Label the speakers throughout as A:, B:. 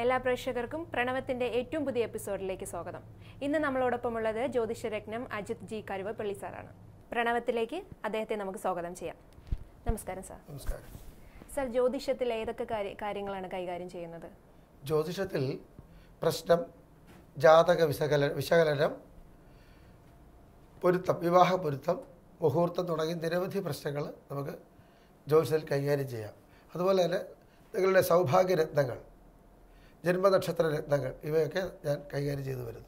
A: എല്ലാ പ്രേക്ഷകർക്കും പ്രണവത്തിന്റെ ഏറ്റവും പുതിയ എപ്പിസോഡിലേക്ക് സ്വാഗതം ഇന്ന് നമ്മളോടൊപ്പമുള്ളത് ജ്യോതിഷരത്നം അജിത് ജി കരുവപ്പള്ളി സാറാണ് പ്രണവത്തിലേക്ക് അദ്ദേഹത്തെ നമുക്ക് സ്വാഗതം ചെയ്യാം നമസ്കാരം സാർ
B: നമസ്കാരം
A: സാർ ജ്യോതിഷത്തിൽ ഏതൊക്കെ കാര്യ- കാര്യങ്ങളാണ് കൈകാര്യം ചെയ്യുന്നത്
B: ജ്യോതിഷത്തിൽ പ്രശ്നം ജാതക വിശകല വിശകലനം പൊരുത്തം വിവാഹ പൊരുത്തം മുഹൂർത്തം തുടങ്ങി നിരവധി പ്രശ്നങ്ങൾ നമുക്ക് ജ്യോതിഷത്തിൽ കൈകാര്യം ചെയ്യാം അതുപോലെ തന്നെ നിങ്ങളുടെ സൗഭാഗ്യ രത്നങ്ങൾ ജന്മനക്ഷത്ര രത്നങ്ങൾ ഇവയൊക്കെ ഞാൻ കൈകാര്യം ചെയ്തു വരുന്നു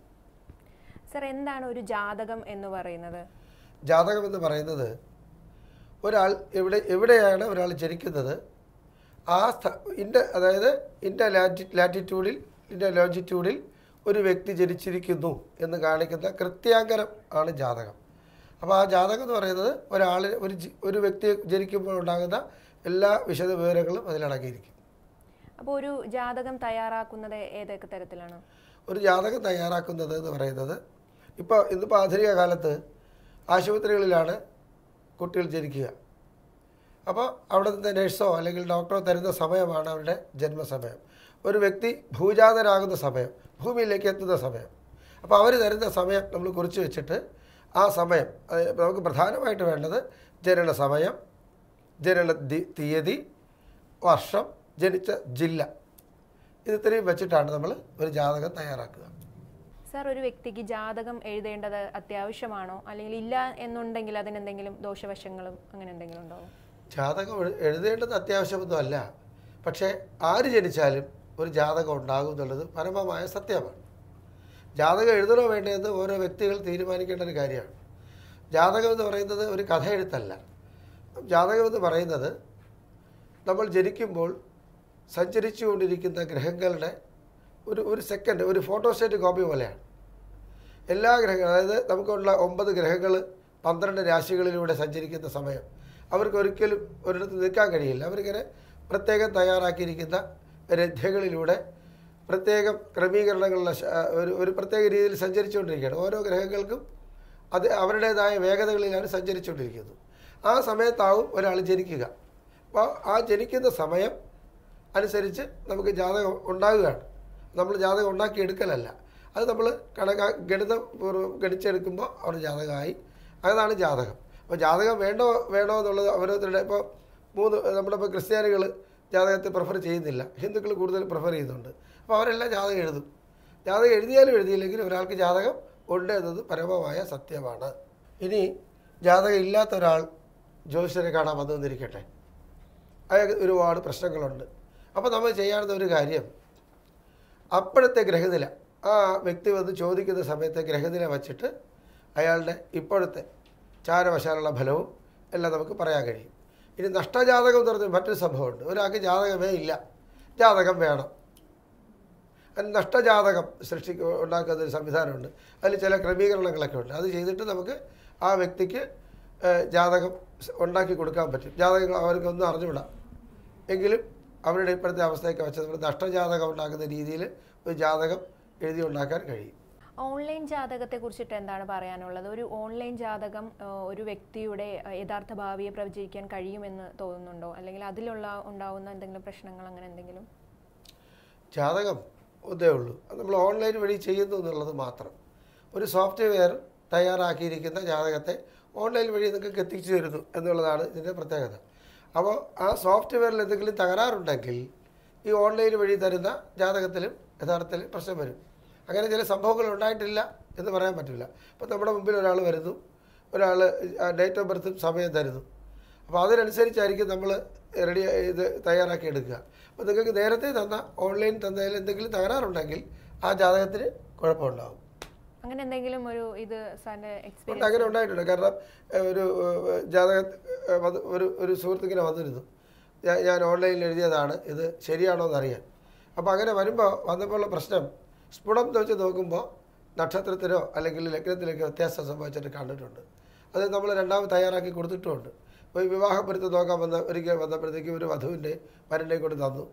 A: സാർ എന്താണ് ഒരു ജാതകം എന്ന് പറയുന്നത്
B: ജാതകം എന്ന് പറയുന്നത് ഒരാൾ എവിടെ എവിടെയാണ് ഒരാൾ ജനിക്കുന്നത് ആ സ്ഥ ഇന്ന അതായത് ഇന്ന ലാറ്റി ലാറ്റിറ്റ്യൂഡിൽ ഇന്ന ലോഞ്ചിറ്റ്യൂഡിൽ ഒരു വ്യക്തി ജനിച്ചിരിക്കുന്നു എന്ന് കാണിക്കുന്ന കൃത്യാങ്കരം ആണ് ജാതകം അപ്പോൾ ആ ജാതകം എന്ന് പറയുന്നത് ഒരാൾ ഒരു ജി- ഒരു വ്യക്തി ജനിക്കുമ്പോൾ ഉണ്ടാകുന്ന എല്ലാ വിശദ വിവരങ്ങളും അതിലടങ്ങിയിരിക്കും
A: അപ്പോൾ ഒരു ജാതകം തയ്യാറാക്കുന്നത് ഏതൊക്കെ തരത്തിലാണ്
B: ഒരു ജാതകം തയ്യാറാക്കുന്നത് എന്ന് പറയുന്നത് ഇപ്പോൾ ഇന്നിപ്പോൾ ആധുനിക കാലത്ത് ആശുപത്രികളിലാണ് കുട്ടികൾ ജനിക്കുക അപ്പോൾ അവിടെ നിന്ന് നഴ്സോ അല്ലെങ്കിൽ ഡോക്ടറോ തരുന്ന സമയമാണ് അവരുടെ ജന്മസമയം ഒരു വ്യക്തി ഭൂജാതനാകുന്ന സമയം ഭൂമിയിലേക്ക് എത്തുന്ന സമയം അപ്പോൾ അവർ തരുന്ന സമയം നമ്മൾ കുറിച്ച് വെച്ചിട്ട് ആ സമയം അത് നമുക്ക് പ്രധാനമായിട്ട് വേണ്ടത് ജനന സമയം ജനന ദി- തീയതി വർഷം ജനിച്ച ജില്ല ഇത് ഇത്രയും വെച്ചിട്ടാണ് നമ്മൾ ഒരു ജാതകം തയ്യാറാക്കുക
A: സാർ ഒരു വ്യക്തിക്ക് ജാതകം എഴുതേണ്ടത് അത്യാവശ്യമാണോ അല്ലെങ്കിൽ ഇല്ല എന്നുണ്ടെങ്കിൽ അതിനെന്തെങ്കിലും ദോഷവശങ്ങളും അങ്ങനെ എന്തെങ്കിലും ഉണ്ടാവും
B: ജാതകം എഴു- എഴുതേണ്ടത് അത്യാവശ്യമൊന്നുമല്ല പക്ഷേ ആര് ജനിച്ചാലും ഒരു ജാതകം ഉണ്ടാകും എന്നുള്ളത് പരമമായ സത്യമാണ് ജാതകം എഴുതണോ വേണ്ടതെന്ന് ഓരോ വ്യക്തികൾ തീരുമാനിക്കേണ്ട ഒരു കാര്യമാണ് ജാതകം എന്ന് പറയുന്നത് ഒരു കഥ എഴുത്തല്ല ജാതകം എന്ന് പറയുന്നത് നമ്മൾ ജനിക്കുമ്പോൾ സഞ്ചരിച്ചു കൊണ്ടിരിക്കുന്ന ഗ്രഹങ്ങളുടെ ഒരു ഒരു സെക്കൻഡ് ഒരു ഫോട്ടോസ്റ്റേറ്റ് കോപ്പി പോലെയാണ് എല്ലാ ഗ്രഹങ്ങളും അതായത് നമുക്കുള്ള ഒമ്പത് ഗ്രഹങ്ങൾ പന്ത്രണ്ട് രാശികളിലൂടെ സഞ്ചരിക്കുന്ന സമയം അവർക്ക് ഒരിക്കലും ഒരിടത്ത് നിൽക്കാൻ കഴിയില്ല അവരിങ്ങനെ പ്രത്യേകം തയ്യാറാക്കിയിരിക്കുന്ന രഥകളിലൂടെ പ്രത്യേകം ക്രമീകരണങ്ങളുള്ള ശ- ഒരു ഒരു പ്രത്യേക രീതിയിൽ സഞ്ചരിച്ചുകൊണ്ടിരിക്കുകയാണ് ഓരോ ഗ്രഹങ്ങൾക്കും അത് അവരുടേതായ വേഗതകളിലാണ് സഞ്ചരിച്ചുകൊണ്ടിരിക്കുന്നത് ആ സമയത്താവും ഒരാൾ ജനിക്കുക അപ്പോൾ ആ ജനിക്കുന്ന സമയം അനുസരിച്ച് നമുക്ക് ജാതകം ഉണ്ടാകുകയാണ് നമ്മൾ ജാതകം ഉണ്ടാക്കിയെടുക്കലല്ല അത് നമ്മൾ കണക്കാ ഗണിതം പൂർവ്വം ഗണിച്ചെടുക്കുമ്പോൾ അവർ ജാതകമായി അതാണ് ജാതകം അപ്പോൾ ജാതകം വേണ്ടോ വേണോ എന്നുള്ളത് ഓരോരുത്തരുടെ ഇപ്പോൾ മൂന്ന് നമ്മുടെ ഇപ്പോൾ ക്രിസ്ത്യാനികൾ ജാതകത്തെ പ്രിഫർ ചെയ്യുന്നില്ല ഹിന്ദുക്കൾ കൂടുതൽ പ്രിഫർ ചെയ്യുന്നുണ്ട് അപ്പോൾ അവരെല്ലാം ജാതകം എഴുതും ജാതകം എഴുതിയാലും എഴുതിയില്ലെങ്കിലും ഒരാൾക്ക് ജാതകം ഉണ്ട് എന്നത് പരമമായ സത്യമാണ് ഇനി ജാതകം ഇല്ലാത്ത ഒരാൾ ജ്യോതിഷരെ കാണാൻ വന്നു വന്നിരിക്കട്ടെ അയാൾക്ക് ഒരുപാട് പ്രശ്നങ്ങളുണ്ട് അപ്പോൾ നമ്മൾ ചെയ്യാവുന്ന ഒരു കാര്യം അപ്പോഴത്തെ ഗ്രഹനില ആ വ്യക്തി വന്ന് ചോദിക്കുന്ന സമയത്തെ ഗ്രഹനില വച്ചിട്ട് അയാളുടെ ഇപ്പോഴത്തെ ചാരവശാലുള്ള ഫലവും എല്ലാം നമുക്ക് പറയാൻ കഴിയും ഇനി നഷ്ടജാതകം എന്ന് പറഞ്ഞ മറ്റൊരു സംഭവമുണ്ട് ഒരാൾക്ക് ജാതകമേ ഇല്ല ജാതകം വേണം അതിന് നഷ്ടജാതകം സൃഷ്ടി ഉണ്ടാക്കുന്ന ഒരു സംവിധാനമുണ്ട് അതിൽ ചില ക്രമീകരണങ്ങളൊക്കെ ഉണ്ട് അത് ചെയ്തിട്ട് നമുക്ക് ആ വ്യക്തിക്ക് ഏഹ്, ജാതകം സ് ഉണ്ടാക്കി കൊടുക്കാൻ പറ്റും ജാതകങ്ങൾ അവർക്കൊന്നും അറിഞ്ഞുവിടാം എങ്കിലും അവരുടെ ഇപ്പോഴത്തെ അവസ്ഥയൊക്കെ വെച്ച് നമ്മൾ നഷ്ടജാതകം ഉണ്ടാക്കുന്ന രീതിയിൽ ഒരു ജാതകം എഴുതി ഉണ്ടാക്കാൻ കഴിയും
A: ഓൺലൈൻ ജാതകത്തെ കുറിച്ചിട്ട് എന്താണ് പറയാനുള്ളത് ഒരു ഓൺലൈൻ ജാതകം ആ, ഒരു വ്യക്തിയുടെ ആ, യഥാർത്ഥ ഭാവിയെ പ്രവചിക്കാൻ കഴിയുമെന്ന് തോന്നുന്നുണ്ടോ അല്ലെങ്കിൽ അതിലുള്ള ഉണ്ടാവുന്ന എന്തെങ്കിലും പ്രശ്നങ്ങൾ അങ്ങനെ എന്തെങ്കിലും
B: ജാതകം ഒന്നേ ഉള്ളൂ അത് നമ്മൾ ഓൺലൈൻ വഴി ചെയ്യുന്നു എന്നുള്ളത് മാത്രം ഒരു സോഫ്റ്റ്വെയർ തയ്യാറാക്കിയിരിക്കുന്ന ജാതകത്തെ ഓൺലൈൻ വഴി നിങ്ങൾക്ക് എത്തിച്ചു തരുന്നു എന്നുള്ളതാണ് ഇതിൻ്റെ പ്രത്യേകത അപ്പോൾ ആ സോഫ്റ്റ്വെയറിൽ എന്തെങ്കിലും തകരാറുണ്ടെങ്കിൽ ഈ ഓൺലൈൻ വഴി തരുന്ന ജാതകത്തിലും യഥാർത്ഥത്തിൽ പ്രശ്നം വരും അങ്ങനെ ചില സംഭവങ്ങൾ ഉണ്ടായിട്ടില്ല എന്ന് പറയാൻ പറ്റില്ല അപ്പോൾ നമ്മുടെ മുമ്പിൽ ഒരാൾ വരുന്നു ഒരാൾ ഡേറ്റ് ഓഫ് ബർത്തും സമയം തരുന്നു അപ്പോൾ അതിനനുസരിച്ചായിരിക്കും നമ്മൾ റെഡി ഇത് തയ്യാറാക്കി എടുക്കുക അപ്പോൾ നിങ്ങൾക്ക് നേരത്തെ തന്ന ഓൺലൈൻ തന്നതിൽ എന്തെങ്കിലും തകരാറുണ്ടെങ്കിൽ ആ ജാതകത്തിന് കുഴപ്പമുണ്ടാകും
A: അങ്ങനെ എന്തെങ്കിലും ഒരു ഇത് സാറിന്റെ
B: ഉണ്ട്
A: എക്സ്പീരിയൻസ്
B: അങ്ങനെ ഉണ്ടായിട്ടുണ്ട് കാരണം ഏഹ്, ഒരു ഏഹ്, ജാതക ഏഹ്, വന്ന് ഒരു ഒരു സുഹൃത്തിങ്ങനെ വന്നിരുന്നു ഞാൻ ഞാൻ ഓൺലൈനിൽ എഴുതിയതാണ് ഇത് ശരിയാണോ എന്നറിയാൻ അപ്പോൾ അങ്ങനെ വരുമ്പോൾ വന്നപ്പോഴുള്ള പ്രശ്നം സ്ഫുടം വെച്ച് നോക്കുമ്പോൾ നക്ഷത്രത്തിനോ അല്ലെങ്കിൽ ലഗ്നത്തിലൊക്കെ വ്യത്യാസം സംഭവിച്ചിട്ട് കണ്ടിട്ടുണ്ട് അത് നമ്മൾ രണ്ടാമത് തയ്യാറാക്കി കൊടുത്തിട്ടുമുണ്ട് ഇപ്പോൾ ഈ വിവാഹപ്പൊരുത്തം നോക്കാൻ വന്ന ഒരിക്കൽ വന്നപ്പോഴത്തേക്കും ഒരു വധുവിൻ്റെ വരനെ കൊണ്ട് തന്നു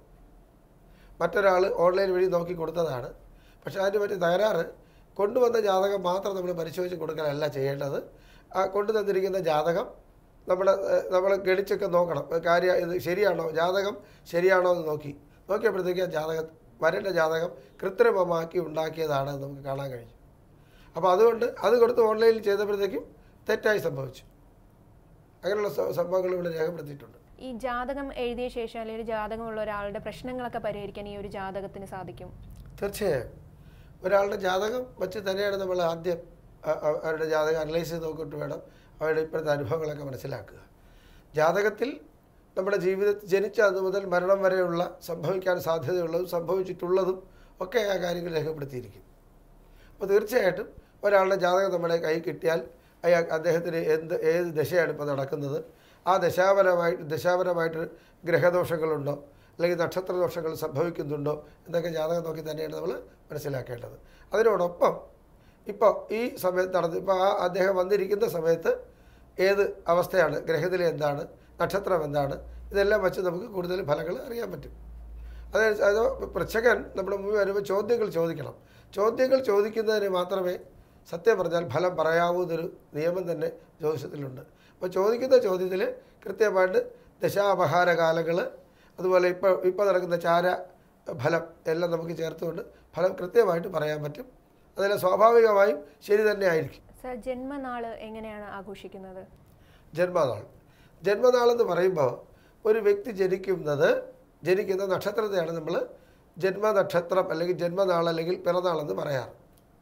B: മറ്റൊരാൾ ഓൺലൈൻ വഴി നോക്കി കൊടുത്തതാണ് പക്ഷേ അതിന് പറ്റിയ തകരാറ് കൊണ്ടുവന്ന ജാതകം മാത്രം നമ്മൾ പരിശോധിച്ച് കൊടുക്കലല്ല ചെയ്യേണ്ടത് ആ കൊണ്ടു തന്നിരിക്കുന്ന ജാതകം നമ്മുടെ നമ്മൾ ഗണിച്ചൊക്കെ നോക്കണം കാര്യം ഇത് ശരിയാണോ ജാതകം ശരിയാണോ എന്ന് നോക്കി നോക്കിയപ്പോഴത്തേക്ക് ആ ജാതകം വരൻ്റെ ജാതകം കൃത്രിമമാക്കി ഉണ്ടാക്കിയതാണ് എന്ന് നമുക്ക് കാണാൻ കഴിഞ്ഞു അപ്പോൾ അതുകൊണ്ട് അത് കൊടുത്ത് ഓൺലൈനിൽ ചെയ്തപ്പോഴത്തേക്കും തെറ്റായി സംഭവിച്ചു അങ്ങനെയുള്ള സ- സംഭവങ്ങൾ ഇവിടെ രേഖപ്പെടുത്തിയിട്ടുണ്ട്
A: ഈ ജാതകം എഴുതിയ ശേഷം അല്ലെങ്കിൽ ജാതകമുള്ള ഒരാളുടെ പ്രശ്നങ്ങളൊക്കെ പരിഹരിക്കാൻ ഈ ഒരു ജാതകത്തിന് സാധിക്കും
B: തീർച്ചയായും ഒരാളുടെ ജാതകം വെച്ച് തന്നെയാണ് നമ്മൾ ആദ്യം അ- അ- അവരുടെ ജാതകം അനലൈസ് ചെയ്ത് നോക്കിയിട്ട് വേണം അവരുടെ ഇപ്പോഴത്തെ അനുഭവങ്ങളൊക്കെ മനസ്സിലാക്കുക ജാതകത്തിൽ നമ്മുടെ ജീവിതത്തിൽ ജനിച്ച അന്ന് മുതൽ മരണം വരെയുള്ള സംഭവിക്കാൻ സാധ്യതയുള്ളതും സംഭവിച്ചിട്ടുള്ളതും ഒക്കെ ആ കാര്യങ്ങൾ രേഖപ്പെടുത്തിയിരിക്കും അപ്പോൾ തീർച്ചയായിട്ടും ഒരാളുടെ ജാതകം നമ്മുടെ കൈ കിട്ടിയാൽ അയാൾ അദ്ദേഹത്തിന് എന്ത് ഏത് ദശയാണ് ഇപ്പോൾ നടക്കുന്നത് ആ ദശാപരമായിട്ട് ദശാപരമായിട്ട് ഗ്രഹദോഷങ്ങളുണ്ടോ അല്ലെങ്കിൽ നക്ഷത്രദോഷങ്ങൾ സംഭവിക്കുന്നുണ്ടോ എന്നൊക്കെ ജാതകം നോക്കി തന്നെയാണ് നമ്മൾ മനസ്സിലാക്കേണ്ടത് അതിനോടൊപ്പം ഇപ്പോൾ ഈ സമയത്ത് നടന്ന് ഇപ്പോൾ ആ അദ്ദേഹം വന്നിരിക്കുന്ന സമയത്ത് ഏത് അവസ്ഥയാണ് ഗ്രഹത്തിലെ എന്താണ് നക്ഷത്രം എന്താണ് ഇതെല്ലാം വെച്ച് നമുക്ക് കൂടുതൽ ഫലങ്ങൾ അറിയാൻ പറ്റും അതായത് അത് പ്രേക്ഷകൻ നമ്മുടെ മുമ്പിൽ വരുമ്പോൾ ചോദ്യങ്ങൾ ചോദിക്കണം ചോദ്യങ്ങൾ ചോദിക്കുന്നതിന് മാത്രമേ സത്യം പറഞ്ഞാൽ ഫലം പറയാവൂ എന്നൊരു നിയമം തന്നെ ജ്യോതിഷത്തിലുണ്ട് അപ്പോൾ ചോദിക്കുന്ന ചോദ്യത്തിൽ കൃത്യമായിട്ട് ദശാപഹാര കാലങ്ങൾ അതുപോലെ ഇപ്പോൾ ഇപ്പോൾ നടക്കുന്ന ചാര ഫലം എല്ലാം നമുക്ക് ചേർത്തുകൊണ്ട് ഫലം കൃത്യമായിട്ട് പറയാൻ പറ്റും അതെല്ലാം സ്വാഭാവികമായും ശരി തന്നെ ആയിരിക്കും
A: സർ ജന്മനാള് എങ്ങനെയാണ് ആഘോഷിക്കുന്നത്
B: ജന്മനാൾ ജന്മനാളെന്ന് പറയുമ്പോൾ ഒരു വ്യക്തി ജനിക്കുന്നത് ജനിക്കുന്ന നക്ഷത്രത്തെയാണ് നമ്മൾ ജന്മനക്ഷത്രം അല്ലെങ്കിൽ ജന്മനാൾ അല്ലെങ്കിൽ പിറന്നാളെന്ന് പറയാറ്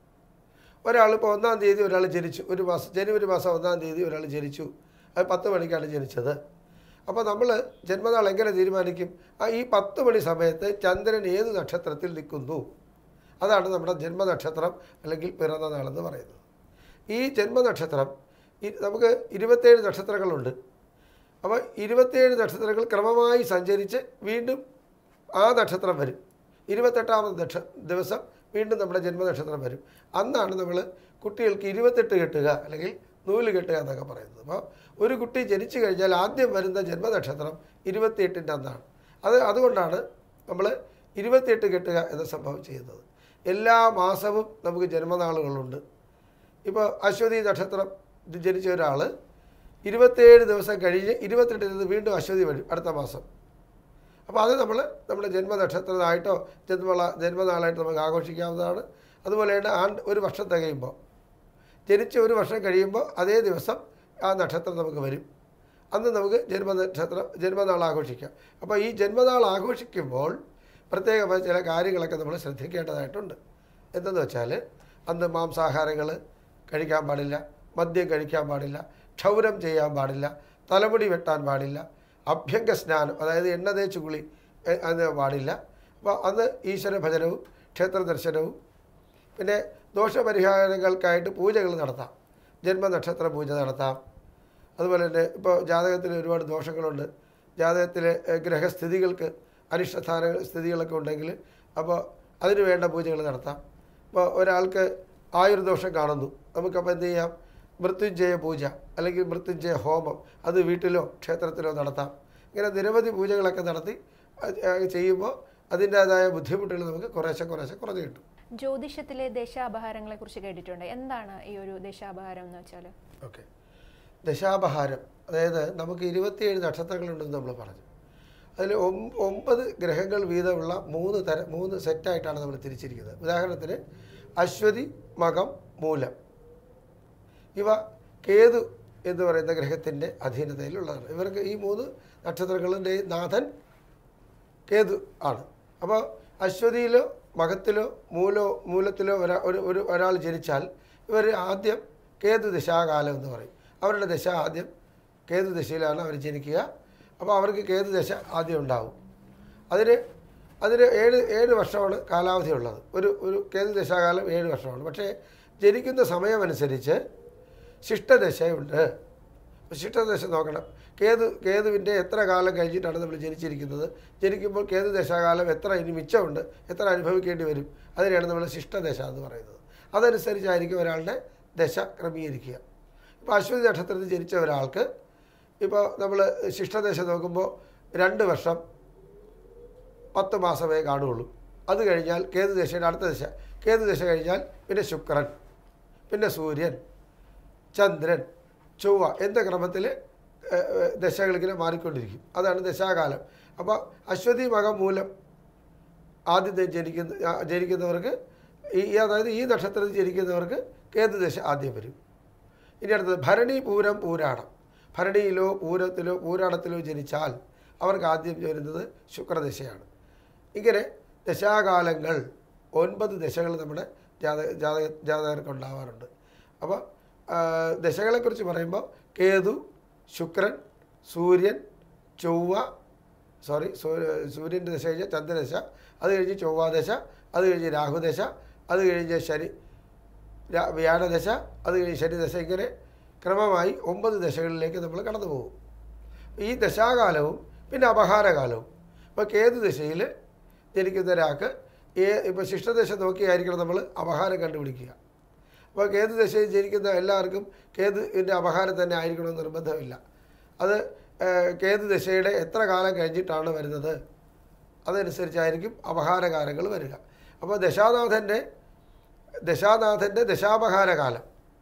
B: ഒരാൾ ഇപ്പോൾ ഒന്നാം തീയതി ഒരാൾ ജനിച്ചു ഒരു മാസം ജനുവരി മാസം ഒന്നാം തീയതി ഒരാൾ ജനിച്ചു അത് പത്ത് മണിക്കാണ് ജനിച്ചത് അപ്പോൾ നമ്മൾ ജന്മനാൾ എങ്ങനെ തീരുമാനിക്കും ആ ഈ പത്ത് മണി സമയത്ത് ചന്ദ്രൻ ഏത് നക്ഷത്രത്തിൽ നിൽക്കുന്നു അതാണ് നമ്മുടെ ജന്മനക്ഷത്രം അല്ലെങ്കിൽ പിറന്ന നാളെന്ന് പറയുന്നത് ഈ ജന്മനക്ഷത്രം ഈ നമുക്ക് ഇരുപത്തേഴ് നക്ഷത്രങ്ങളുണ്ട് അപ്പോൾ ഇരുപത്തേഴ് നക്ഷത്രങ്ങൾ ക്രമമായി സഞ്ചരിച്ച് വീണ്ടും ആ നക്ഷത്രം വരും ഇരുപത്തെട്ടാമത് നക്ഷ ദിവസം വീണ്ടും നമ്മുടെ ജന്മനക്ഷത്രം വരും അന്നാണ് നമ്മൾ കുട്ടികൾക്ക് ഇരുപത്തെട്ട് കെട്ടുക അല്ലെങ്കിൽ നൂല് കെട്ടുക എന്നൊക്കെ പറയുന്നത് അപ്പോൾ ഒരു കുട്ടി ജനിച്ചു കഴിഞ്ഞാൽ ആദ്യം വരുന്ന ജന്മനക്ഷത്രം ഇരുപത്തിയെട്ടിൻ്റെ അന്നാണ് അത് അതുകൊണ്ടാണ് നമ്മൾ ഇരുപത്തിയെട്ട് കെട്ടുക എന്ന സംഭവം ചെയ്യുന്നത് എല്ലാ മാസവും നമുക്ക് ജന്മനാളുകളുണ്ട് ഇപ്പോൾ അശ്വതി നക്ഷത്രം ജനിച്ച ഒരാൾ ഇരുപത്തേഴ് ദിവസം കഴിഞ്ഞ് ഇരുപത്തെട്ടിൽ നിന്ന് വീണ്ടും അശ്വതി വരും അടുത്ത മാസം അപ്പോൾ അത് നമ്മൾ നമ്മുടെ ജന്മനക്ഷത്രമായിട്ടോ ജന്മള ജന്മനാളായിട്ട് നമുക്ക് ആഘോഷിക്കാവുന്നതാണ് അതുപോലെ തന്നെ ആണ്ട് ഒരു വർഷം തികയുമ്പോൾ ജനിച്ച് ഒരു വർഷം കഴിയുമ്പോൾ അതേ ദിവസം ആ നക്ഷത്രം നമുക്ക് വരും അന്ന് നമുക്ക് ജന്മനക്ഷത്രം ജന്മനാൾ ആഘോഷിക്കാം അപ്പോൾ ഈ ജന്മനാൾ ആഘോഷിക്കുമ്പോൾ പ്രത്യേകമായ ചില കാര്യങ്ങളൊക്കെ നമ്മൾ ശ്രദ്ധിക്കേണ്ടതായിട്ടുണ്ട് എന്തെന്ന് വെച്ചാൽ അന്ന് മാംസാഹാരങ്ങൾ കഴിക്കാൻ പാടില്ല മദ്യം കഴിക്കാൻ പാടില്ല ക്ഷൗരം ചെയ്യാൻ പാടില്ല തലമുടി വെട്ടാൻ പാടില്ല അഭ്യംഗ സ്നാനം അതായത് എണ്ണ തേച്ച് കുളി എ- അത് പാടില്ല അപ്പോൾ അന്ന് ഈശ്വര ഭജനവും ക്ഷേത്ര ദർശനവും പിന്നെ ദോഷപരിഹാരങ്ങൾക്കായിട്ട് പൂജകൾ നടത്താം ജന്മനക്ഷത്ര പൂജ നടത്താം അതുപോലെ തന്നെ ഇപ്പോൾ ജാതകത്തിൽ ഒരുപാട് ദോഷങ്ങളുണ്ട് ജാതകത്തിലെ എഹ്, ഗ്രഹസ്ഥിതികൾക്ക് അനിഷ്ടസ്ഥാന സ്ഥിതികളൊക്കെ ഉണ്ടെങ്കിൽ അപ്പോൾ അതിന് വേണ്ട പൂജകൾ നടത്താം ഇപ്പോൾ ഒരാൾക്ക് ആയുർദോഷം കാണുന്നു നമുക്കപ്പോൾ എന്ത് ചെയ്യാം മൃത്യുഞ്ജയ പൂജ അല്ലെങ്കിൽ മൃത്യുഞ്ജയ ഹോമം അത് വീട്ടിലോ ക്ഷേത്രത്തിലോ നടത്താം ഇങ്ങനെ നിരവധി പൂജകളൊക്കെ നടത്തി അത് അത് ചെയ്യുമ്പോൾ അതിൻ്റേതായ ബുദ്ധിമുട്ടുകൾ നമുക്ക് കുറേശ്ശെ കുറേശ്ശെ കുറഞ്ഞു കിട്ടും
A: ജ്യോതിഷത്തിലെ ദശാപഹാരങ്ങളെ കുറിച്ച് കേട്ടിട്ടുണ്ട് എന്താണ് ഈ ഒരു ദശാപഹാരം എന്ന് വെച്ചാൽ
B: ഓക്കെ ദശാപഹാരം അതായത് നമുക്ക് ഇരുപത്തിയേഴ് നക്ഷത്രങ്ങളുണ്ടെന്ന് നമ്മൾ പറഞ്ഞു അതിൽ ഒം- ഒമ്പത് ഗ്രഹങ്ങൾ വീതമുള്ള മൂന്ന് തര മൂന്ന് സെറ്റായിട്ടാണ് നമ്മൾ തിരിച്ചിരിക്കുന്നത് ഉദാഹരണത്തിന് അശ്വതി മകം മൂലം ഇവ കേതു എന്ന് പറയുന്ന ഗ്രഹത്തിൻ്റെ അധീനതയിലുള്ളതാണ് ഇവർക്ക് ഈ മൂന്ന് നക്ഷത്രങ്ങളുടെ നാഥൻ കേതു ആണ് അപ്പോൾ അശ്വതിയിലോ മകത്തിലോ മൂലോ മൂലത്തിലോ ഒരാ ഒരു ഒരു ഒരാൾ ജനിച്ചാൽ ഇവർ ആദ്യം കേതു ദശാകാലം എന്ന് പറയും അവരുടെ ദശ ആദ്യം കേതു ദശയിലാണ് അവർ ജനിക്കുക അപ്പോൾ അവർക്ക് കേതു ദശ ആദ്യം ഉണ്ടാവും അതിന് അതിന് ഏഴ് ഏഴ് വർഷമാണ് കാലാവധി ഉള്ളത് ഒരു ഒരു കേതു ദശാകാലം ഏഴ് വർഷമാണ് പക്ഷേ ജനിക്കുന്ന സമയമനുസരിച്ച് ശിഷ്ടദശയുണ്ട് അപ്പോൾ ശിഷ്ടദശ നോക്കണം കേതു കേതുവിൻ്റെ എത്ര കാലം കഴിഞ്ഞിട്ടാണ് നമ്മൾ ജനിച്ചിരിക്കുന്നത് ജനിക്കുമ്പോൾ കേതു ദശാകാലം എത്ര ഇനി മിച്ചമുണ്ട് എത്ര അനുഭവിക്കേണ്ടി വരും അതിനെയാണ് നമ്മൾ ശിഷ്ടദശ എന്ന് പറയുന്നത് അതനുസരിച്ചായിരിക്കും ഒരാളുടെ ദശ ക്രമീകരിക്കുക ഇപ്പോൾ അശ്വതി നക്ഷത്രത്തിൽ ജനിച്ച ഒരാൾക്ക് ഇപ്പോൾ നമ്മൾ ശിഷ്ടദശ നോക്കുമ്പോൾ രണ്ട് വർഷം പത്ത് മാസമേ കാണുകയുള്ളൂ അത് കഴിഞ്ഞാൽ കേതു ദശയുടെ അടുത്ത ദശ കേതു ദശ കഴിഞ്ഞാൽ പിന്നെ ശുക്രൻ പിന്നെ സൂര്യൻ ചന്ദ്രൻ ചൊവ്വ എന്ന ക്രമത്തിൽ ദശകളിങ്ങനെ മാറിക്കൊണ്ടിരിക്കും അതാണ് ദശാകാലം അപ്പോൾ അശ്വതി മകം മൂലം ആദ്യത്തെ ജനിക്കുന്ന ആ, ജനിക്കുന്നവർക്ക് ഈ ഈ അതായത് ഈ നക്ഷത്രത്തിൽ ജനിക്കുന്നവർക്ക് കേതുദശ ആദ്യം വരും ഇനി അടുത്തത് ഭരണി പൂരം പൂരാടം ഭരണിയിലോ പൂരത്തിലോ പൂരാടത്തിലോ ജനിച്ചാൽ അവർക്ക് ആദ്യം വരുന്നത് ശുക്രദശയാണ് ഇങ്ങനെ ദശാകാലങ്ങൾ ഒൻപത് ദശകൾ നമ്മുടെ ജാതക ജാതക ജാതകർക്ക് ഉണ്ടാവാറുണ്ട് അപ്പോൾ ദശകളെക്കുറിച്ച് പറയുമ്പോൾ കേതു ശുക്രൻ സൂര്യൻ ചൊവ്വ സോറി സൂര്യൻ്റെ ദശ കഴിഞ്ഞ് ചന്ദ്രദശ അത് കഴിഞ്ഞ് ചൊവ്വാദശ അത് കഴിഞ്ഞ് രാഹുദശ അത് കഴിഞ്ഞ് ശനി രാ- വ്യാഴദശ അത് കഴിഞ്ഞ് ശനിദശ ഇങ്ങനെ ക്രമമായി ഒമ്പത് ദശകളിലേക്ക് നമ്മൾ കടന്നു പോകും ഈ ദശാകാലവും പിന്നെ അപഹാരകാലവും ഇപ്പോൾ കേതു ദശയിൽ ജനിക്കുന്ന ഒരാൾക്ക് ഏ ഇപ്പോൾ ശിഷ്ടദശ നോക്കിയായിരിക്കണം നമ്മൾ അപഹാരം കണ്ടുപിടിക്കുക അപ്പോൾ കേതു ദശയിൽ ജനിക്കുന്ന എല്ലാവർക്കും കേതുവിൻ്റെ അപഹാരം തന്നെ ആയിരിക്കണമെന്ന് നിർബന്ധമില്ല അത് ഏഹ്, കേതു ദശയുടെ എത്ര കാലം കഴിഞ്ഞിട്ടാണ് വരുന്നത് അതനുസരിച്ചായിരിക്കും അപഹാരകാലങ്ങൾ വരിക അപ്പോൾ ദശാനാഥൻ്റെ ദശാനാഥൻ്റെ ദശാപഹാരകാലം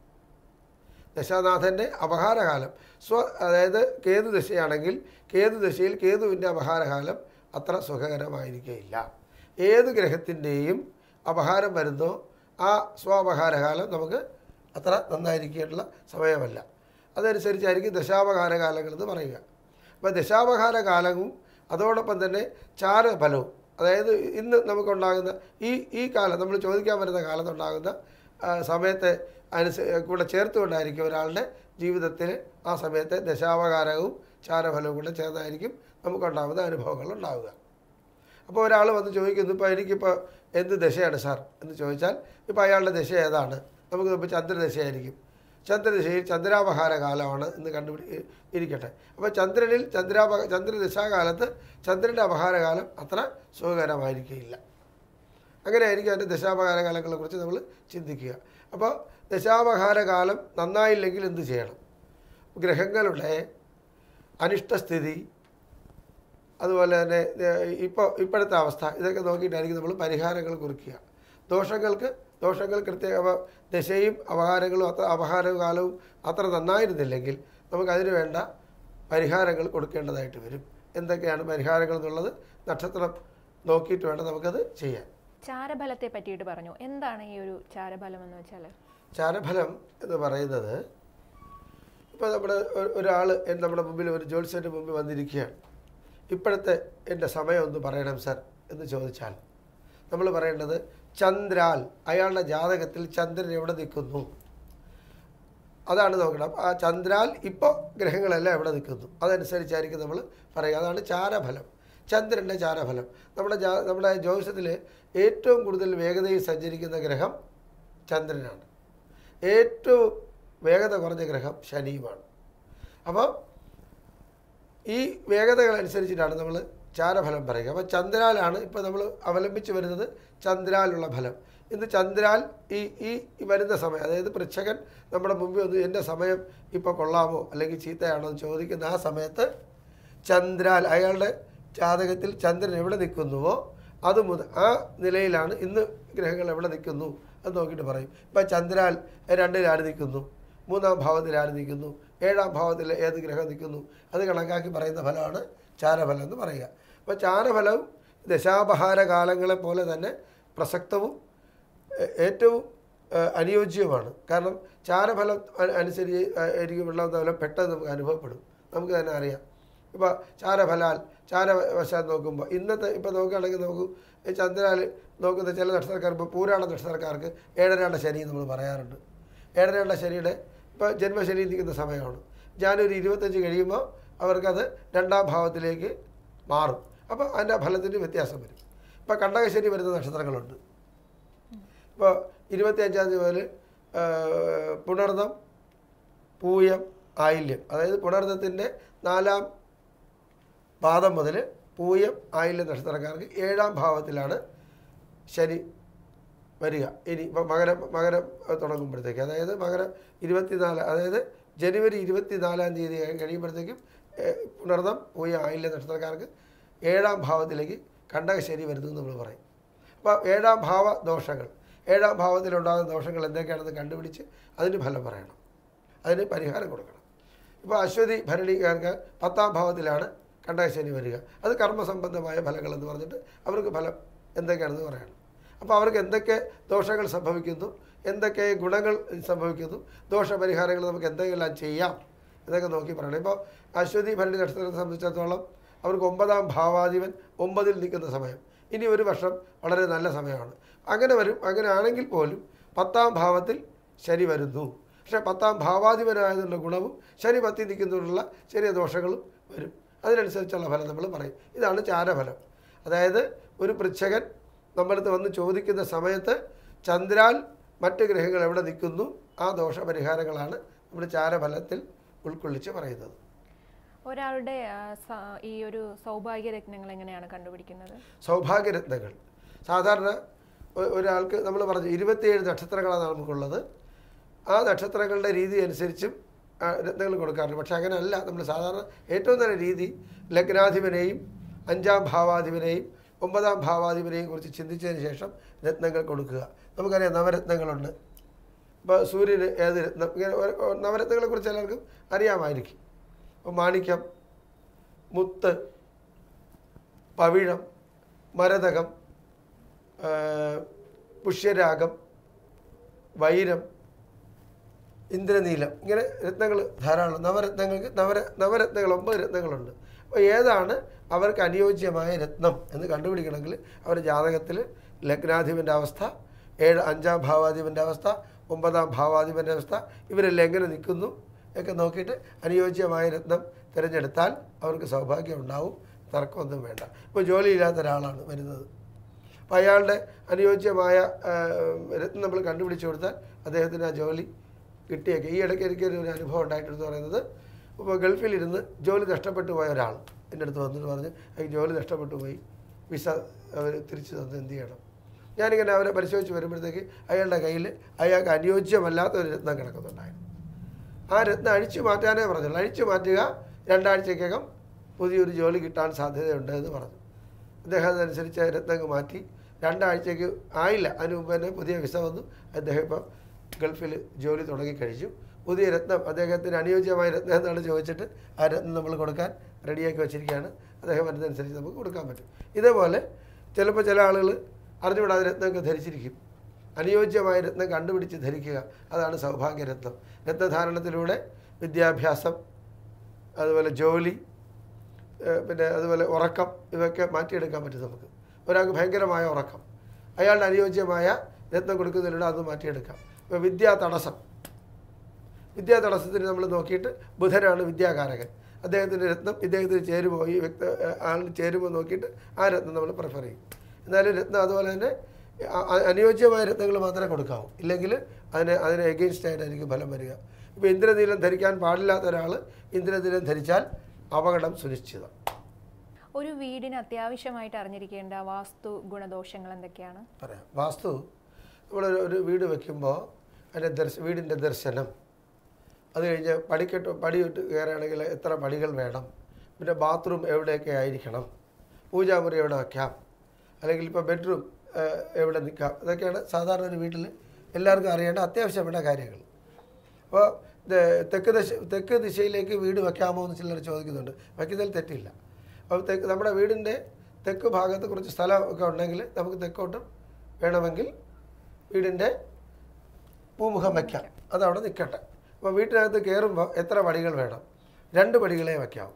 B: ദശാനാഥൻ്റെ അപഹാരകാലം സ്വ അതായത് കേതു ദശയാണെങ്കിൽ കേതു ദശയിൽ കേതുവിൻ്റെ അപഹാരകാലം അത്ര സുഖകരമായിരിക്കുകയില്ല ഏത് ഗ്രഹത്തിൻ്റെയും അപഹാരം വരുന്നോ ആ സ്വാപഹാരകാലം നമുക്ക് അത്ര നന്നായിരിക്കേണ്ട സമയമല്ല അതനുസരിച്ചായിരിക്കും ദശാപഹാരകാലങ്ങൾ എന്ന് പറയുക അപ്പോൾ ദശാപഹാരകാലവും അതോടൊപ്പം തന്നെ ചാരഫലവും അതായത് ഇന്ന് നമുക്കുണ്ടാകുന്ന ഈ ഈ കാലം നമ്മൾ ചോദിക്കാൻ വരുന്ന കാലത്തുണ്ടാകുന്ന ആ, സമയത്തെ അനുസ കൂടെ ചേർത്തുകൊണ്ടായിരിക്കും ഒരാളുടെ ജീവിതത്തിൽ ആ സമയത്തെ ദശാവകാരവും ചാരഫലവും കൂടെ ചേർന്നായിരിക്കും നമുക്കുണ്ടാകുന്ന അനുഭവങ്ങൾ ഉണ്ടാവുക അപ്പോൾ ഒരാൾ വന്ന് ചോദിക്കുന്നു ഇപ്പോൾ എനിക്കിപ്പോൾ എന്ത് ദശയാണ് സാർ എന്ന് ചോദിച്ചാൽ ഇപ്പോൾ അയാളുടെ ദശ ഏതാണ് നമുക്ക് ഇപ്പോൾ ചന്ദ്രദശയായിരിക്കും ചന്ദ്രദശയിൽ ചന്ദ്രാപഹാര കാലമാണ് എന്ന് കണ്ടുപിടി ഇരിക്കട്ടെ അപ്പോൾ ചന്ദ്രനിൽ ചന്ദ്രാപ ചന്ദ്രദശാകാലത്ത് ചന്ദ്രൻ്റെ അപഹാരകാലം അത്ര സുഖകരമായിരിക്കുകയില്ല അങ്ങനെയായിരിക്കും അതിൻ്റെ ദശാപഹാരകാലങ്ങളെ കുറിച്ച് നമ്മൾ ചിന്തിക്കുക അപ്പോൾ ദശാപഹാരകാലം നന്നായില്ലെങ്കിൽ എന്ത് ചെയ്യണം ഗ്രഹങ്ങളുടെ അനിഷ്ടസ്ഥിതി അതുപോലെ തന്നെ ഇപ്പോൾ ഇപ്പോഴത്തെ അവസ്ഥ ഇതൊക്കെ നോക്കിയിട്ടായിരിക്കും നമ്മൾ പരിഹാരങ്ങൾ കുറിക്കുക ദോഷങ്ങൾക്ക് ദോഷങ്ങൾ കൃത്യ അവ- ദശയും അപഹാരങ്ങളും അത്ര അപഹാരകാലവും അത്ര നന്നായിരുന്നില്ലെങ്കിൽ നമുക്ക് അതിന് വേണ്ട പരിഹാരങ്ങൾ കൊടുക്കേണ്ടതായിട്ട് വരും എന്തൊക്കെയാണ് പരിഹാരങ്ങൾ എന്നുള്ളത് നക്ഷത്രം നോക്കിയിട്ട് വേണം നമുക്കത് ചെയ്യാൻ
A: ചാരഫലത്തെ പറ്റിയിട്ട് പറഞ്ഞു എന്താണ് ഈ ഒരു ചാരഫലം എന്ന് വെച്ചാൽ
B: ചാരഫലം എന്ന് പറയുന്നത് ഇപ്പോൾ നമ്മുടെ ഒരാൾ നമ്മുടെ മുമ്പിൽ ഒരു ജ്യോത്സ്യൻ്റെ മുമ്പിൽ വന്നിരിക്കുകയാണ് ഇപ്പോഴത്തെ എൻ്റെ സമയം ഒന്ന് പറയണം സർ എന്ന് ചോദിച്ചാൽ നമ്മൾ പറയേണ്ടത് ചന്ദ്രാൽ അയാളുടെ ജാതകത്തിൽ ചന്ദ്രൻ എവിടെ നിൽക്കുന്നു അതാണ് നോക്കണം ആ ചന്ദ്രാൽ ഇപ്പോൾ ഗ്രഹങ്ങളെല്ലാം എവിടെ നിൽക്കുന്നു അതനുസരിച്ചായിരിക്കും നമ്മൾ പറയുക അതാണ് ചാരഫലം ചന്ദ്രൻ്റെ ചാരഫലം നമ്മുടെ ജാ നമ്മുടെ ജ്യോതിഷത്തിൽ ഏറ്റവും കൂടുതൽ വേഗതയിൽ സഞ്ചരിക്കുന്ന ഗ്രഹം ചന്ദ്രനാണ് ഏറ്റവും വേഗത കുറഞ്ഞ ഗ്രഹം ശനിയുമാണ് അപ്പോൾ ഈ വേഗതകൾ അനുസരിച്ചിട്ടാണ് നമ്മൾ ചാരഫലം പറയുക അപ്പോൾ ചന്ദ്രാലാണ് ഇപ്പോൾ നമ്മൾ അവലംബിച്ച് വരുന്നത് ചന്ദ്രാലുള്ള ഫലം ഇന്ന് ചന്ദ്രാൽ ഈ ഈ ഈ വരുന്ന സമയം അതായത് പൃച്ഛകൻ നമ്മുടെ മുമ്പിൽ ഒന്ന് എൻ്റെ സമയം ഇപ്പോൾ കൊള്ളാമോ അല്ലെങ്കിൽ ചീത്തയാണോ എന്ന് ചോദിക്കുന്ന ആ സമയത്ത് ചന്ദ്രാൽ അയാളുടെ ജാതകത്തിൽ ചന്ദ്രൻ എവിടെ നിൽക്കുന്നുവോ അത് മുതൽ ആ നിലയിലാണ് ഇന്ന് ഗ്രഹങ്ങൾ എവിടെ നിൽക്കുന്നു അത് നോക്കിയിട്ട് പറയും ഇപ്പം ചന്ദ്രാൽ രണ്ടിൽ ആര് നിൽക്കുന്നു മൂന്നാം ഭാവത്തിൽ ആര് നിൽക്കുന്നു ഏഴാം ഭാവത്തിൽ ഏത് ഗ്രഹം നിൽക്കുന്നു അത് കണക്കാക്കി പറയുന്ന ഫലമാണ് ചാരഫലം എന്ന് പറയുക അപ്പോൾ ചാരഫലവും ദശാപഹാര കാലങ്ങളെ പോലെ തന്നെ പ്രസക്തവും ഏ- ഏറ്റവും ഏ, അനുയോജ്യവുമാണ് കാരണം ചാരഫലം അ- അനുസരിച്ച് ആയിരിക്കും ഉണ്ടാകുന്ന ഫലം പെട്ടെന്ന് നമുക്ക് അനുഭവപ്പെടും നമുക്ക് തന്നെ അറിയാം ഇപ്പോൾ ചാരഫലാൽ ചാരവശാൽ നോക്കുമ്പോൾ ഇന്നത്തെ ഇപ്പോൾ നോക്കുകയാണെങ്കിൽ നോക്കൂ ഈ ചന്ദ്രാൽ നോക്കുന്ന ചില നക്ഷത്രക്കാർ ഇപ്പോൾ പൂരാണ നക്ഷത്രക്കാർക്ക് ഏഴരാണ്ട ശനി നമ്മൾ പറയാറുണ്ട് ഏഴരാണ്ട ശനിയുടെ ഇപ്പോൾ ജന്മശനി നിൽക്കുന്ന സമയമാണ് ജാനുവരി ഇരുപത്തഞ്ച് കഴിയുമ്പോൾ അവർക്കത് രണ്ടാം ഭാവത്തിലേക്ക് മാറും അപ്പോൾ അതിൻ്റെ ഫലത്തിന് വ്യത്യാസം വരും ഇപ്പോൾ കണ്ടകശനി വരുന്ന നക്ഷത്രങ്ങളുണ്ട് ഇപ്പോൾ ഇരുപത്തിയഞ്ചാം തീയതി മുതൽ പുണർദം പൂയം ആയില്യം അതായത് പുണർദത്തിൻ്റെ നാലാം പാദം മുതൽ പൂയം ആയില്യം നക്ഷത്രക്കാർക്ക് ഏഴാം ഭാവത്തിലാണ് ശനി വരിക ഇനി ഇപ്പം മകരം മകരം തുടങ്ങുമ്പോഴത്തേക്ക് അതായത് മകരം ഇരുപത്തിനാല് അതായത് ജനുവരി ഇരുപത്തിനാലാം തീയതി കഴിയുമ്പോഴത്തേക്കും ഏഹ്, പുണർദം പൂയം ആയില്യം നക്ഷത്രക്കാർക്ക് ഏഴാം ഭാവത്തിലേക്ക് കണ്ടകശനി വരുന്നു എന്ന് നമ്മൾ പറയും അപ്പോൾ ഏഴാം ഭാവ ദോഷങ്ങൾ ഏഴാം ഭാവത്തിലുണ്ടാകുന്ന ദോഷങ്ങൾ എന്തൊക്കെയാണെന്ന് കണ്ടുപിടിച്ച് അതിന് ഫലം പറയണം അതിന് പരിഹാരം കൊടുക്കണം ഇപ്പോൾ അശ്വതി ഭരണിക്കാർക്ക് പത്താം ഭാവത്തിലാണ് കണ്ടകശനി വരിക അത് കർമ്മസംബന്ധമായ ഫലങ്ങളെന്ന് പറഞ്ഞിട്ട് അവർക്ക് ഫലം എന്തൊക്കെയാണെന്ന് പറയണം അപ്പോൾ അവർക്ക് എന്തൊക്കെ ദോഷങ്ങൾ സംഭവിക്കുന്നു എന്തൊക്കെ ഗുണങ്ങൾ സംഭവിക്കുന്നു ദോഷപരിഹാരങ്ങൾ നമുക്ക് എന്തെല്ലാം ചെയ്യാം എന്നൊക്കെ നോക്കി പറയണം ഇപ്പോൾ അശ്വതി ഭരണി നക്ഷത്രത്തെ സംബന്ധിച്ചിടത്തോളം അവർക്ക് ഒമ്പതാം ഭാവാധിപൻ ഒമ്പതിൽ നിൽക്കുന്ന സമയം ഇനി ഒരു വർഷം വളരെ നല്ല സമയമാണ് അങ്ങനെ വരും അങ്ങനെ ആണെങ്കിൽ പോലും പത്താം ഭാവത്തിൽ ശനി വരുന്നു പക്ഷേ പത്താം ഭാവാധിപനായതിനുള്ള ഗുണവും ശനി പത്തി നിൽക്കുന്നതിനുള്ള ചെറിയ ദോഷങ്ങളും വരും അതിനനുസരിച്ചുള്ള ഫലം നമ്മൾ പറയും ഇതാണ് ചാരഫലം അതായത് ഒരു പൃച്ഛകൻ നമ്മളടുത്ത് വന്ന് ചോദിക്കുന്ന സമയത്ത് ചന്ദ്രാൽ മറ്റ് ഗ്രഹങ്ങൾ എവിടെ നിൽക്കുന്നു ആ ദോഷപരിഹാരങ്ങളാണ് നമ്മൾ ചാരഫലത്തിൽ ഉൾക്കൊള്ളിച്ച് പറയുന്നത്
A: ഒരാളുടെ ആ, സ- ഈ ഒരു സൗഭാഗ്യ രത്നങ്ങൾ എങ്ങനെയാണ് കണ്ടുപിടിക്കുന്നത്
B: സൗഭാഗ്യരത്നങ്ങൾ സാധാരണ ഒ- ഒരാൾക്ക് നമ്മൾ പറഞ്ഞു ഇരുപത്തിയേഴ് നക്ഷത്രങ്ങളാണ് നമുക്കുള്ളത് ആ നക്ഷത്രങ്ങളുടെ രീതി അനുസരിച്ചും ആ, രത്നങ്ങൾ കൊടുക്കാറുണ്ട് പക്ഷെ അങ്ങനെയല്ല നമ്മൾ സാധാരണ ഏറ്റവും നല്ല രീതി ലഗ്നാധിപനെയും അഞ്ചാം ഭാവാധിപനെയും ഒമ്പതാം ഭാവാധിപനെയും കുറിച്ച് ചിന്തിച്ചതിന് ശേഷം രത്നങ്ങൾ കൊടുക്കുക നമുക്കറിയാം നവരത്നങ്ങളുണ്ട് ഇപ്പോൾ സൂര്യന് ഏത് രത്നം ഇങ്ങനെ ഓരോ- ഓ- നവരത്നങ്ങളെ കുറിച്ച് എല്ലാവർക്കും അറിയാമായിരിക്കും ഇപ്പോൾ മാണിക്യം മുത്ത് പവിഴം മരതകം ആ, പുഷ്യരാഗം വൈരം ഇന്ദ്രനീലം ഇങ്ങനെ രത്നങ്ങൾ ധാരാളം നവരത്നങ്ങൾക്ക് നവര നവരത്നങ്ങൾ ഒമ്പത് രത്നങ്ങളുണ്ട് അപ്പോൾ ഏതാണ് അവർക്ക് അനുയോജ്യമായ രത്നം എന്ന് കണ്ടുപിടിക്കണമെങ്കിൽ അവരുടെ ജാതകത്തിൽ ലഗ്നാധിപൻ്റെ അവസ്ഥ ഏഴ് അഞ്ചാം ഭാവാധിപൻ്റെ അവസ്ഥ ഒമ്പതാം ഭാവാധിപൻ്റെ അവസ്ഥ ഇവരെല്ലാം എങ്ങനെ നിൽക്കുന്നു ഒക്കെ നോക്കിയിട്ട് അനുയോജ്യമായ രത്നം തിരഞ്ഞെടുത്താൽ അവർക്ക് സൗഭാഗ്യം ഉണ്ടാവും തർക്കമൊന്നും വേണ്ട ഇപ്പോൾ ജോലിയില്ലാത്ത ഒരാളാണ് വരുന്നത് അപ്പോൾ അയാളുടെ അനുയോജ്യമായ ആ, രത്നം നമ്മൾ കണ്ടുപിടിച്ചു കൊടുത്താൽ അദ്ദേഹത്തിന് ആ ജോലി കിട്ടിയേക്കെ ഈ ഇടയ്ക്ക് എനിക്ക് ഒരു അനുഭവം ഉണ്ടായിട്ടെന്ന് പറയുന്നത് ഇപ്പോൾ ഗൾഫിലിരുന്ന് ജോലി നഷ്ടപ്പെട്ടു പോയ ഒരാൾ എൻ്റെ അടുത്ത് വന്നിട്ട് പറഞ്ഞ് എനിക്ക് ജോലി നഷ്ടപ്പെട്ടു പോയി വിസ അവർ തിരിച്ചു തന്ന് എന്ത് ചെയ്യണം ഞാനിങ്ങനെ അവരെ പരിശോധിച്ച് വരുമ്പോഴത്തേക്ക് അയാളുടെ കയ്യിൽ അയാൾക്ക് അനുയോജ്യമല്ലാത്ത ഒരു രത്നം കിടക്കുന്നുണ്ടായിരുന്നു ആ രത്നം അഴിച്ചു മാറ്റാനേ പറഞ്ഞുള്ളൂ അഴിച്ചു മാറ്റുക രണ്ടാഴ്ചക്കകം പുതിയൊരു ജോലി കിട്ടാൻ സാധ്യതയുണ്ട് എന്ന് പറഞ്ഞു അദ്ദേഹം അതനുസരിച്ച് ആ രത്നം മാറ്റി രണ്ടാഴ്ചയ്ക്ക് ആയില്ല അതിന് മുമ്പ് തന്നെ പുതിയ വിസ വന്നു അദ്ദേഹം ഇപ്പം ഗൾഫിൽ ജോലി തുടങ്ങിക്കഴിച്ചു പുതിയ രത്നം അദ്ദേഹത്തിന് അനുയോജ്യമായ രത്നം എന്നാണ് ചോദിച്ചിട്ട് ആ രത്നം നമ്മൾ കൊടുക്കാൻ റെഡിയാക്കി വെച്ചിരിക്കുകയാണ് അദ്ദേഹം വരുന്നതനുസരിച്ച് നമുക്ക് കൊടുക്കാൻ പറ്റും ഇതേപോലെ ചിലപ്പോൾ ചില ആളുകൾ അറിഞ്ഞുകൂടാതെ രത്നമൊക്കെ ധരിച്ചിരിക്കും അനുയോജ്യമായ രത്നം കണ്ടുപിടിച്ച് ധരിക്കുക അതാണ് സൗഭാഗ്യരത്നം രത്നധാരണത്തിലൂടെ വിദ്യാഭ്യാസം അതുപോലെ ജോലി ഏഹ് പിന്നെ അതുപോലെ ഉറക്കം ഇവയൊക്കെ മാറ്റിയെടുക്കാൻ പറ്റും നമുക്ക് ഒരാൾക്ക് ഭയങ്കരമായ ഉറക്കം അയാളുടെ അനുയോജ്യമായ രത്നം കൊടുക്കുന്നതിലൂടെ അത് മാറ്റിയെടുക്കാം ഇപ്പോൾ വിദ്യാ തടസ്സം വിദ്യാ തടസ്സത്തിന് നമ്മൾ നോക്കിയിട്ട് ബുധനാണ് വിദ്യാകാരകൻ അദ്ദേഹത്തിൻ്റെ രത്നം ഇദ്ദേഹത്തിന് ചേരുമോ ഈ വ്യക്തി ആളിന് ചേരുമോ നോക്കിയിട്ട് ആ രത്നം നമ്മൾ പ്രിഫർ ചെയ്യും എന്നാലും രത്നം അതുപോലെ തന്നെ അ- അ- അനുയോജ്യമായ രത്നങ്ങൾ മാത്രമേ കൊടുക്കാവൂ ഇല്ലെങ്കിൽ അതിന് അതിന് എഗെയിൻസ്റ്റ് ആയിട്ടായിരിക്കും ഫലം വരിക ഇപ്പോൾ ഇന്ദ്രനീലം ധരിക്കാൻ പാടില്ലാത്ത ഒരാൾ ഇന്ദ്രനീലം ധരിച്ചാൽ അപകടം സുനിശ്ചിതം
A: ഒരു വീടിന് അത്യാവശ്യമായിട്ട് അറിഞ്ഞിരിക്കേണ്ട വാസ്തു ഗുണദോഷങ്ങൾ എന്തൊക്കെയാണ്
B: പറയാം വാസ്തു നമ്മളൊരു ഒരു വീട് വെക്കുമ്പോൾ അതിൻ്റെ ദർശ വീടിൻ്റെ ദർശനം അത് കഴിഞ്ഞ് പടിക്കെട്ട് പടിയിട്ട് കയറുകയാണെങ്കിൽ എത്ര പടികൾ വേണം പിന്നെ ബാത്റൂം എവിടെയൊക്കെ ആയിരിക്കണം പൂജാമുറി എവിടെ വയ്ക്കാം അല്ലെങ്കിൽ ഇപ്പോൾ ബെഡ്റൂം എവിടെ നിൽക്കാം ഇതൊക്കെയാണ് സാധാരണ ഒരു വീട്ടിൽ എല്ലാവർക്കും അറിയേണ്ട അത്യാവശ്യപ്പെട്ട കാര്യങ്ങൾ അപ്പോൾ തെക്ക് ദിശ തെക്ക് ദിശയിലേക്ക് വീട് വെക്കാമോ എന്ന് ചിലർ ചോദിക്കുന്നുണ്ട് വയ്ക്കുന്നതിൽ തെറ്റില്ല അപ്പോൾ തെക്ക് നമ്മുടെ വീടിൻ്റെ തെക്ക് ഭാഗത്ത് കുറച്ച് സ്ഥലമൊക്കെ ഉണ്ടെങ്കിൽ നമുക്ക് തെക്കോട്ടും വേണമെങ്കിൽ വീടിൻ്റെ പൂമുഖം വയ്ക്കാം അതവിടെ നിൽക്കട്ടെ അപ്പോൾ വീട്ടിനകത്ത് കയറുമ്പോൾ എത്ര പടികൾ വേണം രണ്ട് പടികളെ വയ്ക്കാവൂ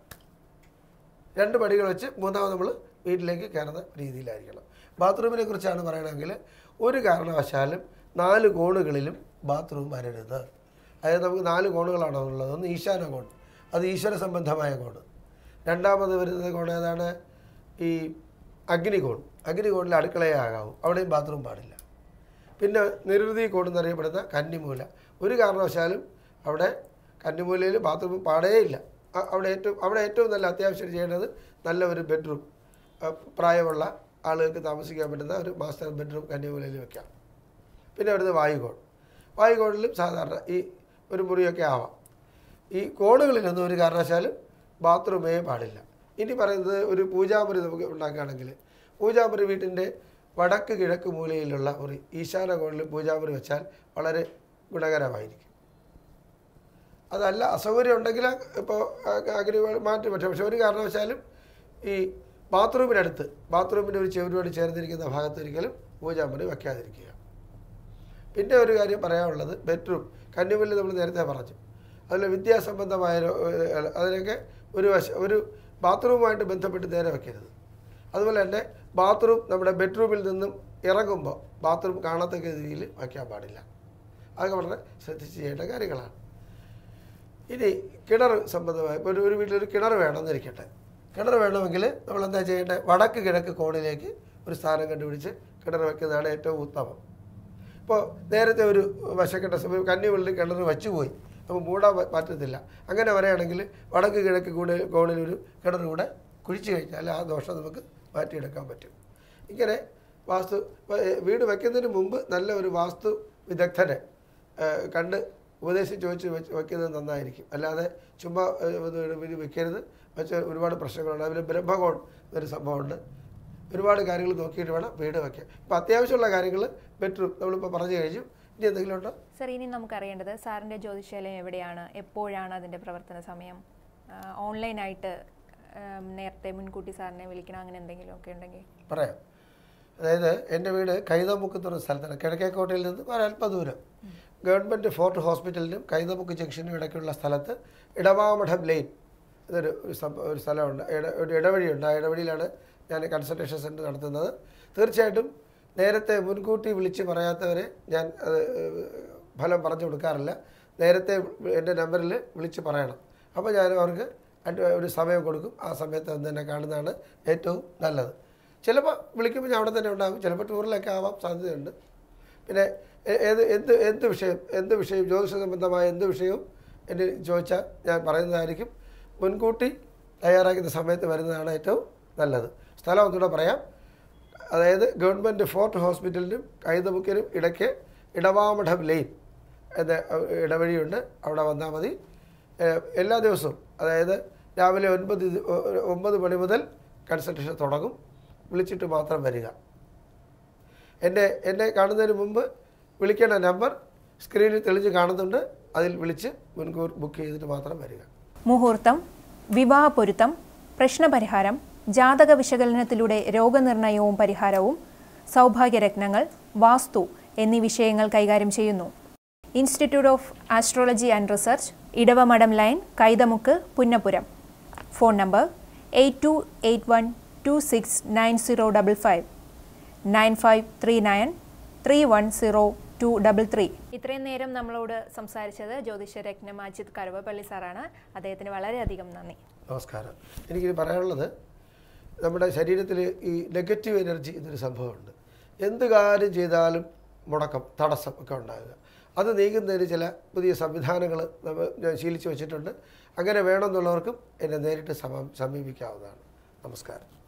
B: രണ്ട് പടികൾ വെച്ച് മൂന്നാമത് നമ്മൾ വീട്ടിലേക്ക് കയറുന്ന രീതിയിലായിരിക്കണം ബാത്റൂമിനെ കുറിച്ചാണ് പറയണമെങ്കിൽ ഒരു കാരണവശാലും നാല് കോണുകളിലും ബാത്റൂം വരരുത് അതായത് നമുക്ക് നാല് കോണുകളാണ് ഉള്ളത് ഒന്ന് ഈശാന കോൺ അത് ഈശ്വര സംബന്ധമായ കോണ് രണ്ടാമത് വരുന്നത് കോൺ ഏതാണ് ഈ അഗ്നികോൺ അഗ്നികോണിൽ അടുക്കളയെ ആകാവൂ അവിടെയും ബാത്റൂം പാടില്ല പിന്നെ നിരുതി കോൺ എന്നറിയപ്പെടുന്ന കന്നിമൂല ഒരു കാരണവശാലും അവിടെ കന്നിമൂലയിൽ ബാത്റൂം പാടേയില്ല അ- അവിടെ ഏറ്റവും അവിടെ ഏറ്റവും നല്ല അത്യാവശ്യം ചെയ്യേണ്ടത് നല്ല ഒരു ബെഡ്റൂം അഹ് പ്രായമുള്ള ആളുകൾക്ക് താമസിക്കാൻ പറ്റുന്ന ഒരു മാസ്റ്റർ ബെഡ്റൂം കന്നിമൂലയിൽ വെക്കാം പിന്നെ വരുന്നത് വായുകോൺ വായുകോണിലും സാധാരണ ഈ ഒരു മുറിയൊക്കെ ആവാം ഈ കോണുകളിലൊന്നും ഒരു കാരണവശാലും ബാത്റൂമേ പാടില്ല ഇനി പറയുന്നത് ഒരു പൂജാമുറി നമുക്ക് ഉണ്ടാക്കുകയാണെങ്കിൽ പൂജാമുറി വീട്ടിൻ്റെ വടക്ക് കിഴക്ക് മൂലയിലുള്ള മുറി ഈശാന കോണിൽ പൂജാമുറി വെച്ചാൽ വളരെ ഗുണകരമായിരിക്കും അതല്ല അസൗകര്യം ഉണ്ടെങ്കിൽ ഇപ്പോൾ അഗ്നി മാറ്റി പറ്റും പക്ഷെ ഒരു കാരണവശാലും ഈ ബാത്റൂമിനടുത്ത് ബാത്റൂമിൻ്റെ ഒരു ചെവിനോട് ചേർന്നിരിക്കുന്ന ഭാഗത്ത് ഒരിക്കലും പൂജാമണി വയ്ക്കാതിരിക്കുക പിന്നെ ഒരു കാര്യം പറയാനുള്ളത് ബെഡ്റൂം കന്യാകുമാരി നമ്മൾ നേരത്തെ പറഞ്ഞു അതിൽ വിദ്യാസംബന്ധമായ രോ- ഏഹ് അതിനൊക്കെ ഒരു വശ ഒരു ബാത്റൂമുമായിട്ട് ബന്ധപ്പെട്ട് നേരെ വയ്ക്കരുത് അതുപോലെ തന്നെ ബാത്റൂം നമ്മുടെ ബെഡ്റൂമിൽ നിന്നും ഇറങ്ങുമ്പോൾ ബാത്റൂം കാണത്തക്ക രീതിയിൽ വയ്ക്കാൻ പാടില്ല അതൊക്കെ വളരെ ശ്രദ്ധിച്ച് ചെയ്യേണ്ട കാര്യങ്ങളാണ് ഇനി കിണർ സംബന്ധമായ ഇപ്പോൾ ഒരു ഒരു വീട്ടിലൊരു കിണർ വേണമെന്നിരിക്കട്ടെ കിണർ വേണമെങ്കിൽ നമ്മൾ എന്താ ചെയ്യേണ്ടത് വടക്ക് കിഴക്ക് കോണിലേക്ക് ഒരു സ്ഥാനം കണ്ടുപിടിച്ച് കിണർ വെക്കുന്നതാണ് ഏറ്റവും ഉത്തമം ഇപ്പോൾ നേരത്തെ ഒരു വശക്കെട്ട സമയം കന്നിവെള്ളി കിണർ വച്ചുപോയി അപ്പോൾ മൂടാൻ പ- പറ്റത്തില്ല അങ്ങനെ വരികയാണെങ്കിൽ വടക്ക് കിഴക്ക് കൂടെ കോണിൽ ഒരു കിണർ കൂടെ കുഴിച്ചു കഴിഞ്ഞാൽ ആ ദോഷം നമുക്ക് മാറ്റിയെടുക്കാൻ പറ്റും ഇങ്ങനെ വാസ്തു വ- ഏ, വീട് വയ്ക്കുന്നതിന് മുമ്പ് നല്ല ഒരു വാസ്തു വിദഗ്ധനെ ഏ, കണ്ട് ഉപദേശം ചോദിച്ച് വെച്ച് വയ്ക്കുന്നത് നന്നായിരിക്കും അല്ലാതെ ചുമ്മാ ഏ, ഇത് ഇത് വെക്കരുത് വെച്ച് ഒരുപാട് പ്രശ്നങ്ങളുണ്ട് അതിൽ ബ്രഹ്മകോൺ എന്നൊരു സംഭവമുണ്ട് ഒരുപാട് കാര്യങ്ങൾ നോക്കിയിട്ട് വേണം വീട് വയ്ക്കാൻ ഇപ്പം അത്യാവശ്യമുള്ള കാര്യങ്ങൾ ബെഡ്റൂം നമ്മളിപ്പോൾ പറഞ്ഞു കഴിഞ്ഞു ഇനി എന്തെങ്കിലും ഉണ്ടോ
A: സർ ഇനി നമുക്കറിയേണ്ടത് സാറിൻ്റെ ജ്യോതിശാലയം എവിടെയാണ് എപ്പോഴാണ് അതിൻ്റെ പ്രവർത്തന സമയം ആ, ഓൺലൈനായിട്ട് ആം, നേരത്തെ മുൻകൂട്ടി സാറിനെ വിളിക്കണം അങ്ങനെ എന്തെങ്കിലും ഒക്കെ ഉണ്ടെങ്കിൽ
B: പറയാം അതായത് എൻ്റെ വീട് കൈതമുക്ക് എന്ന സ്ഥലത്താണ് കിഴക്കേക്കോട്ടയിൽ നിന്ന് ഒരല്പ ദൂരം ഗവൺമെൻറ് ഫോർട്ട് ഹോസ്പിറ്റലിനും കൈതമുക്ക് ജംഗ്ഷനും ഇടയ്ക്കുള്ള സ്ഥലത്ത് ഇടവാമഠം ലെയിൻ എന്നൊരു ഒരു സംഭ- ഒരു സ്ഥലമുണ്ട് ഇട- ഒരു ഇടവഴിയുണ്ട് ആ ഇടവഴിയിലാണ് ഞാൻ കൺസൾട്ടേഷൻ സെൻറ്റർ നടത്തുന്നത് തീർച്ചയായിട്ടും നേരത്തെ മുൻകൂട്ടി വിളിച്ച് പറയാത്തവരെ ഞാൻ അത് ഫലം പറഞ്ഞു കൊടുക്കാറില്ല നേരത്തെ എൻ്റെ നമ്പറിൽ വിളിച്ച് പറയണം അപ്പോൾ ഞാൻ അവർക്ക് അഡ് ഒരു സമയം കൊടുക്കും ആ സമയത്ത് വന്ന് എന്നെ കാണുന്നതാണ് ഏറ്റവും നല്ലത് ചിലപ്പോൾ വിളിക്കുമ്പോൾ ഞാൻ അവിടെ തന്നെ ഉണ്ടാകും ചിലപ്പോൾ ടൂറിലൊക്കെ ആവാൻ സാധ്യതയുണ്ട് പിന്നെ ഏ- ഏത് എന്ത് എന്ത് വിഷയം എന്ത് വിഷയം ജ്യോതിഷ സംബന്ധമായ എന്ത് വിഷയവും എന്നെ ചോദിച്ചാൽ ഞാൻ പറയുന്നതായിരിക്കും മുൻകൂട്ടി തയ്യാറാക്കുന്ന സമയത്ത് വരുന്നതാണ് ഏറ്റവും നല്ലത് സ്ഥലം ഒന്നുകൂടെ പറയാം അതായത് ഗവൺമെൻറ് ഫോർട്ട് ഹോസ്പിറ്റലിനും കൈതമുക്കിനും ഇടയ്ക്ക് ഇടവാമഠം ലെയിൻ എന്ന ഇടവഴിയുണ്ട് അവിടെ വന്നാൽ മതി ഏഹ് എല്ലാ ദിവസവും അതായത് രാവിലെ ഒൻപത് ഇത് ഒ- ഒമ്പത് മണി മുതൽ കൺസൾട്ടേഷൻ തുടങ്ങും വിളിച്ചിട്ട് മാത്രം വരിക എന്നെ എന്നെ കാണുന്നതിന് മുമ്പ് വിളിക്കേണ്ട നമ്പർ സ്ക്രീനിൽ തെളിഞ്ഞ് കാണുന്നുണ്ട് അതിൽ വിളിച്ച് മുൻകൂർ ബുക്ക് ചെയ്തിട്ട് മാത്രം വരിക
A: മുഹൂർത്തം വിവാഹ പൊരുത്തം പ്രശ്നപരിഹാരം ജാതക വിശകലനത്തിലൂടെ രോഗനിർണയവും പരിഹാരവും സൗഭാഗ്യരത്നങ്ങൾ വാസ്തു എന്നീ വിഷയങ്ങൾ കൈകാര്യം ചെയ്യുന്നു institute of astrology and research Idavamadam lane Kaithamukku Punnapuram phone number eight two eight one two six nine zero double five nine five three nine three one zero two double three ഇത്രയും നേരം നമ്മളോട് സംസാരിച്ചത് ജ്യോതിഷരത്നം അജിത് കരുവപ്പള്ളി സാറാണ് അദ്ദേഹത്തിന് വളരെയധികം നന്ദി
B: നമസ്കാരം എനിക്കിനി പറയാനുള്ളത് നമ്മുടെ ശരീരത്തിൽ ഈ നെഗറ്റീവ് എനർജി എന്നൊരു സംഭവമുണ്ട് എന്ത് കാര്യം ചെയ്താലും മുടക്കം തടസ്സം ഒക്കെ ഉണ്ടാകുക അത് നീങ്ങുന്നതിന് ചില പുതിയ സംവിധാനങ്ങൾ നമ്മൾ ഞാൻ ശീലിച്ച് വെച്ചിട്ടുണ്ട് അങ്ങനെ വേണമെന്നുള്ളവർക്കും എന്നെ നേരിട്ട് സമ സമീപിക്കാവുന്നതാണ് നമസ്കാരം